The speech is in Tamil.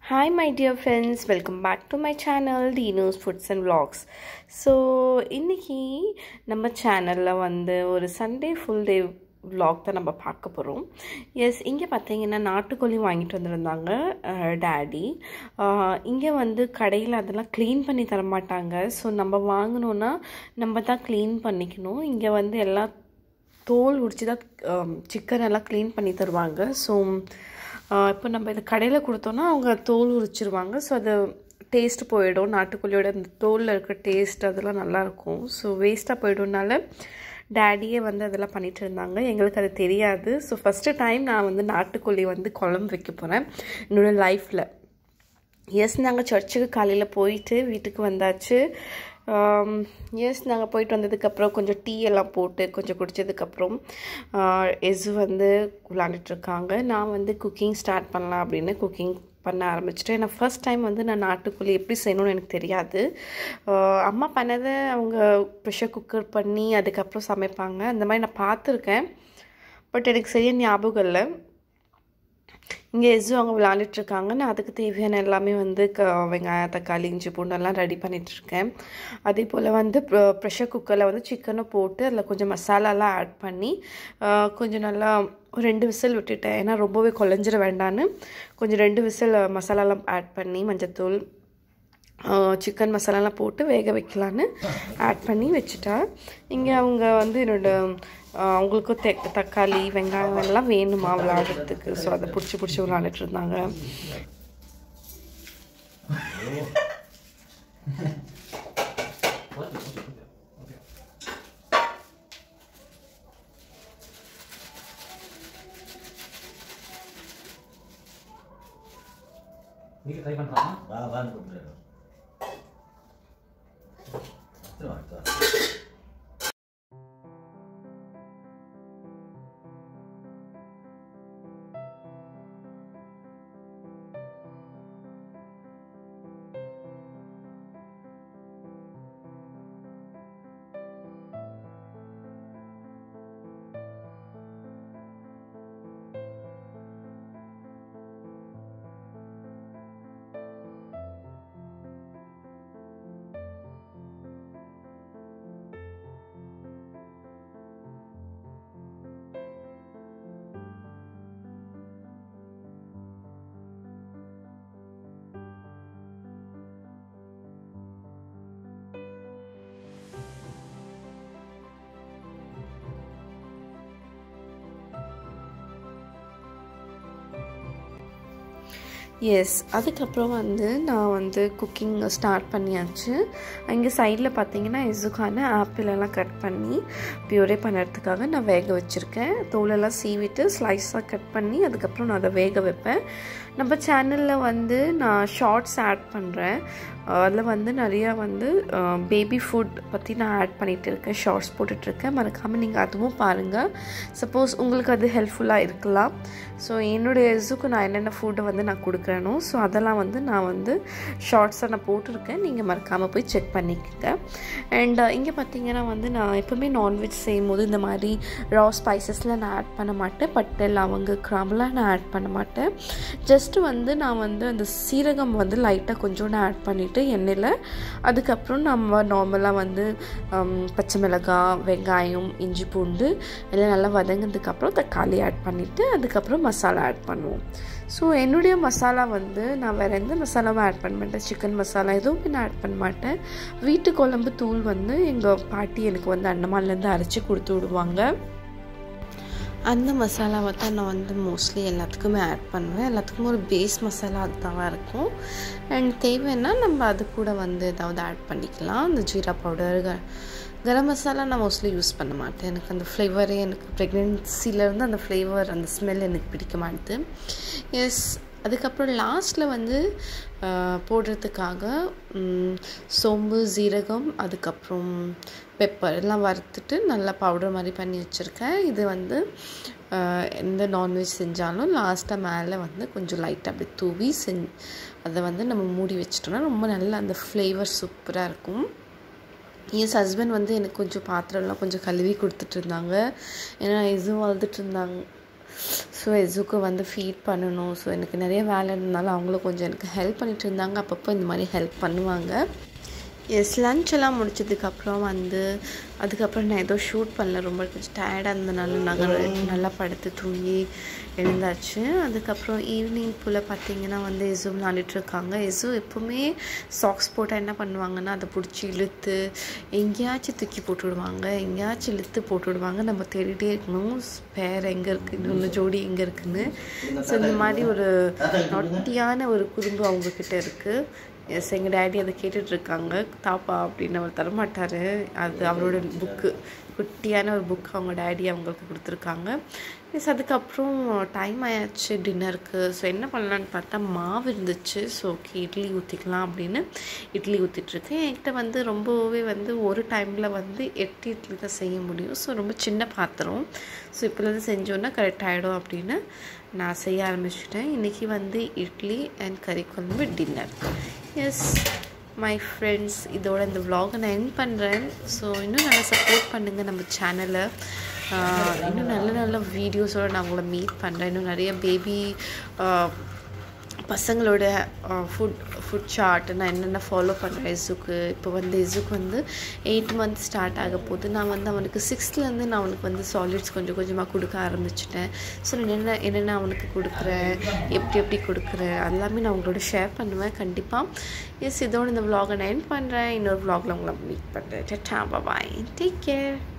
Hi, my dear friends, welcome back to my channel, Dino's Foods and Vlogs. So இன்னைக்கு நம்ம சேனலில் வந்து ஒரு சண்டே ஃபுல் டே vlog தான் நம்ம பார்க்க போகிறோம் எஸ் இங்கே பார்த்தீங்கன்னா நாட்டுக்கோழி வாங்கிட்டு வந்திருந்தாங்க டேடி இங்கே வந்து கடையில் அதெல்லாம் க்ளீன் பண்ணி தர மாட்டாங்க ஸோ நம்ம வாங்கினோன்னா நம்ம தான் க்ளீன் பண்ணிக்கணும் இங்கே வந்து எல்லாம் தோல் உரிச்சு தான் சிக்கன் எல்லாம் க்ளீன் பண்ணி தருவாங்க ஸோ இப்போ நம்ம இது கடையில் கொடுத்தோன்னா அவங்க தோல் உரிச்சிருவாங்க ஸோ அது டேஸ்ட் போயிடும் நாட்டுக்கோழியோட அந்த தோலில் இருக்கிற டேஸ்ட் அதெல்லாம் நல்லாயிருக்கும் ஸோ வேஸ்ட்டாக போயிடும்னால டேடியே வந்து அதெல்லாம் பண்ணிகிட்டு இருந்தாங்க எங்களுக்கு அது தெரியாது ஸோ ஃபஸ்ட்டு டைம் நான் வந்து நாட்டுக்கோழி வந்து குழம்பு வைக்க போகிறேன் என்னோடய லைஃப்பில் எஸ் நாங்கள் சர்ச்சுக்கு காலையில் போயிட்டு வீட்டுக்கு வந்தாச்சு எஸ் நாங்கள் போயிட்டு வந்ததுக்கப்புறம் கொஞ்சம் டீ எல்லாம் போட்டு கொஞ்சம் குடித்ததுக்கப்புறம் எஸ் வந்து விளாண்டுட்ருக்காங்க நான் வந்து குக்கிங் ஸ்டார்ட் பண்ணலாம் அப்படின்னு குக்கிங் பண்ண ஆரம்பிச்சிட்டேன் ஏன்னா ஃபர்ஸ்ட் டைம் வந்து நான் நாட்டுக்கோழி எப்படி செய்யணும்னு எனக்கு தெரியாது அம்மா பண்ணதை அவங்க ப்ரெஷர் குக்கர் பண்ணி அதுக்கப்புறம் சமைப்பாங்க அந்த மாதிரி நான் பார்த்துருக்கேன் பட் எனக்கு சரியாக ஞாபகம் இல்லை இங்கே எஸ்ஸு அவங்க விளாண்டுட்ருக்காங்க நான் அதுக்கு தேவையான எல்லாமே வந்து க வெங்காயம் தக்காளி இஞ்சி பூண்டெல்லாம் ரெடி பண்ணிகிட்ருக்கேன் அதே போல் வந்து ப்ரெஷர் குக்கரில் வந்து சிக்கனை போட்டு அதில் கொஞ்சம் மசாலாலாம் ஆட் பண்ணி கொஞ்சம் நல்லா ஒரு ரெண்டு விசில் விட்டுட்டேன் ஏன்னா ரொம்பவே குழஞ்சிட வேண்டான்னு கொஞ்சம் ரெண்டு விசில் மசாலாலாம் ஆட் பண்ணி மஞ்சத்தூள் சிக்கன் மசாலாலாம் போட்டு வேக வைக்கலான்னு ஆட் பண்ணி வச்சுட்டா இங்கே அவங்க வந்து என்னோட அவங்களுக்கும் தெ தக்காளி வெங்காயம் எல்லாம் வேணுமா விளாடுறதுக்கு ஸோ அதை பிடிச்சி பிடிச்சி விளாண்டுட்டு இருந்தாங்க நீங்க ட்ரை பண்ணலாமா வா வான்னு கூப்பிடுறேன் அடுத்து வா, அடுத்து வா. எஸ் அதுக்கப்புறம் வந்து நான் வந்து குக்கிங் ஸ்டார்ட் பண்ணியாச்சு அங்கே சைடில் பார்த்தீங்கன்னா இசுக்கான ஆப்பிள் எல்லாம் கட் பண்ணி பியூரே பண்ணுறதுக்காக நான் வேக வச்சுருக்கேன் தோலெல்லாம் சீவிட்டு ஸ்லைஸாக கட் பண்ணி அதுக்கப்புறம் நான் அதை வேக வைப்பேன் நம்ம சேனலில் வந்து நான் ஷார்ட்ஸ் ஆட் பண்ணுறேன் அதில் வந்து நிறையா வந்து பேபி ஃபுட் பற்றி நான் ஆட் பண்ணிகிட்டு இருக்கேன் ஷார்ட்ஸ் போட்டுட்ருக்கேன் மறக்காமல் நீங்கள் அதுவும் பாருங்கள் சப்போஸ் உங்களுக்கு அது ஹெல்ப்ஃபுல்லாக இருக்கலாம் ஸோ என்னுடைய இசுக்கு நான் என்னென்ன ஃபுட்டை வந்து நான் கொடுக்குறேனோ ஸோ அதெல்லாம் வந்து நான் வந்து ஷார்ட்ஸாக நான் போட்டிருக்கேன் நீங்கள் மறக்காமல் போய் செக் பண்ணிக்கோங்க அண்ட் இங்கே பார்த்தீங்கன்னா வந்து நான் எப்போவுமே நான்வெஜ் செய்யும் போது இந்த மாதிரி ரா ஸ்பைசஸ்லாம் நான் ஆட் பண்ண மாட்டேன் பட்டை லவங்க கிராம்பெலாம் நான் ஆட் பண்ண மாட்டேன் ஜஸ்ட்டு வந்து நான் வந்து அந்த சீரகம் வந்து லைட்டாக கொஞ்சோண்டு ஆட் பண்ணிவிட்டு எண்ணெயில் அதுக்கப்புறம் நம்ம நார்மலாக வந்து பச்சை மிளகாய் வெங்காயம் இஞ்சி பூண்டு எல்லாம் நல்லா வதங்கினதுக்கப்புறம் தக்காளி ஆட் பண்ணிவிட்டு அதுக்கப்புறம் மசாலா ஆட் பண்ணுவோம் ஸோ என்னுடைய மசாலா வந்து நான் வேறு எந்த மசாலாவும் ஆட் பண்ண மாட்டேன் சிக்கன் மசாலா எதுவுமே நான் ஆட் பண்ண மாட்டேன் வீட்டு குழம்பு தூள் வந்து எங்கள் பாட்டி எனக்கு வந்து அண்டமான்லேருந்து அரைச்சி கொடுத்து விடுவாங்க அந்த மசாலாவை தான் நான் வந்து மோஸ்ட்லி எல்லாத்துக்குமே ஆட் பண்ணுவேன் எல்லாத்துக்குமே ஒரு பேஸ் மசாலா அதுதான் இருக்கும் அண்ட் தேவைன்னா நம்ம அது கூட வந்து ஏதாவது ஆட் பண்ணிக்கலாம் இந்த ஜீரா பவுடர் க கரம் மசாலா நான் மோஸ்ட்லி யூஸ் பண்ண மாட்டேன் எனக்கு அந்த ஃப்ளேவரே எனக்கு ப்ரெக்னென்சிலேருந்து அந்த ஃப்ளேவர் அந்த ஸ்மெல் எனக்கு பிடிக்க மாட்டுது எஸ் அதுக்கப்புறம் லாஸ்ட்டில் வந்து போடுறதுக்காக சோம்பு ஜீரகம் அதுக்கப்புறம் பெப்பர் எல்லாம் வறுத்துட்டு நல்லா பவுடர் மாதிரி பண்ணி வச்சுருக்கேன் இது வந்து எந்த நான்வெஜ் செஞ்சாலும் லாஸ்ட்டாக மேலே வந்து கொஞ்சம் லைட்டாக அப்படி தூவி செஞ் அதை வந்து நம்ம மூடி வச்சிட்டோம்னா ரொம்ப நல்லா அந்த ஃப்ளேவர் சூப்பராக இருக்கும் என் ஹஸ்பண்ட் வந்து எனக்கு கொஞ்சம் பாத்திரம்லாம் கொஞ்சம் கழுவி கொடுத்துட்டு இருந்தாங்க ஏன்னா இதுவும் வளர்த்துட்டு இருந்தாங்க ஸோ எதுக்கு வந்து ஃபீட் பண்ணணும் ஸோ எனக்கு நிறைய வேலை இருந்தாலும் அவங்களும் கொஞ்சம் எனக்கு ஹெல்ப் பண்ணிட்டு இருந்தாங்க அப்பப்போ இந்த மாதிரி ஹெல்ப் பண்ணுவாங்க எஸ் லன்ச் எல்லாம் முடிச்சதுக்கப்புறம் வந்து அதுக்கப்புறம் நான் ஏதோ ஷூட் பண்ணல ரொம்ப கொஞ்சம் டயர்டாக இருந்தனால நாங்கள் நல்லா படுத்து தூங்கி எழுந்தாச்சு அதுக்கப்புறம் ஈவினிங் போல் பார்த்தீங்கன்னா வந்து எசு விளாண்டுட்ருக்காங்க எசு எப்போவுமே சாக்ஸ் போட்டால் என்ன பண்ணுவாங்கன்னா அதை பிடிச்சி இழுத்து எங்கேயாச்சும் தூக்கி போட்டு விடுவாங்க எங்கேயாச்சும் இழுத்து போட்டு விடுவாங்க நம்ம தேடிட்டே இருக்கணும் ஸ்பேர் எங்கே இருக்குது இன்னொன்று ஜோடி எங்கே இருக்குன்னு ஸோ இந்த மாதிரி ஒரு நொட்டியான ஒரு குறும்பு அவங்கக்கிட்ட இருக்குது எஸ் எங்கள் டேடி அதை கேட்டுட்ருக்காங்க தாப்பா அப்படின்னு அவர் தரமாட்டார் அது அவரோட புக்கு குட்டியான ஒரு புக் அவங்க டேடி அவங்களுக்கு கொடுத்துருக்காங்க எஸ் அதுக்கப்புறம் டைம் ஆயாச்சு டின்னருக்கு ஸோ என்ன பண்ணலான்னு பார்த்தா மாவு இருந்துச்சு ஸோ ஓகே இட்லி ஊற்றிக்கலாம் அப்படின்னு இட்லி ஊற்றிட்டுருக்கேன் என்கிட்ட வந்து ரொம்பவே வந்து ஒரு டைமில் வந்து எட்டு இட்லி தான் செய்ய முடியும் ஸோ ரொம்ப சின்ன பாத்திரம் ஸோ இப்போலேருந்து செஞ்சோன்னா கரெக்ட் ஆகிடும் அப்படின்னு நான் செய்ய ஆரம்பிச்சிட்டேன் இன்றைக்கி வந்து இட்லி அண்ட் கறி குழம்பு டின்னர் எஸ் மை ஃப்ரெண்ட்ஸ் இதோட இந்த vlog-அ நான் என் பண்ணுறேன் ஸோ இன்னும் நல்லா சப்போர்ட் பண்ணுங்கள் நம்ம சேனலை இன்னும் நல்ல நல்ல வீடியோஸோடு நான் உங்களை மீட் பண்ணுறேன் இன்னும் நிறைய பேபி பசங்களோட ஃபுட் ஃபுட் சார்ட் நான் என்னென்ன ஃபாலோ பண்ணுறேன் இசுக்கு இப்போ வந்து இசுக்கு வந்து எயிட் மந்த் ஸ்டார்ட் ஆக போகுது நான் வந்து அவனுக்கு சிக்ஸ்த்லேருந்து நான் அவனுக்கு வந்து சாலிட்ஸ் கொஞ்சம் கொஞ்சமாக கொடுக்க ஆரம்பிச்சிட்டேன் ஸோ என்னென்ன என்னென்ன அவனுக்கு கொடுக்குறேன் எப்படி எப்படி கொடுக்குறேன் எல்லாமே நான் உங்களோட ஷேர் பண்ணுவேன் கண்டிப்பாக எஸ் இதோட இந்த vlog-அ நான் என் பண்ணுறேன் இன்னொரு vlog-ல உங்களை மீட் பண்ணுறேன் டா பாய் டேக் கேர்